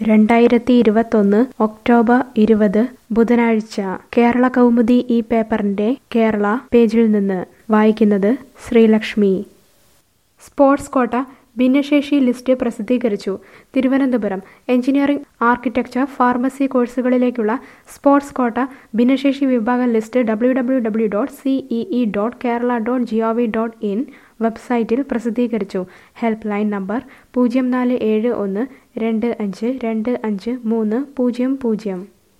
രണ്ടായിരത്തി ഇരുപത്തൊന്ന് ഒക്ടോബർ ഇരുപത് ബുധനാഴ്ച കേരള കൗമുദി ഈ പേപ്പറിന്റെ കേരള പേജിൽ നിന്ന് വായിക്കുന്നത് ശ്രീലക്ഷ്മി സ്പോർട്സ് കോട്ട ഭിന്നശേഷി ലിസ്റ്റ് പ്രസിദ്ധീകരിച്ചു തിരുവനന്തപുരം എഞ്ചിനീയറിംഗ് ആർക്കിടെക്ചർ ഫാർമസി കോഴ്സുകളിലേക്കുള്ള സ്പോർട്സ് കോട്ട ഭിന്നശേഷി വിഭാഗം list W W W dot CEE dot Kerala dot G O V dot in വെബ്സൈറ്റിൽ പ്രസിദ്ധീകരിച്ചു ഹെൽപ്പ് ലൈൻ നമ്പർ പൂജ്യം നാല് ഏഴ് ഒന്ന് രണ്ട് അഞ്ച് രണ്ട് അഞ്ച് മൂന്ന് പൂജ്യം പൂജ്യം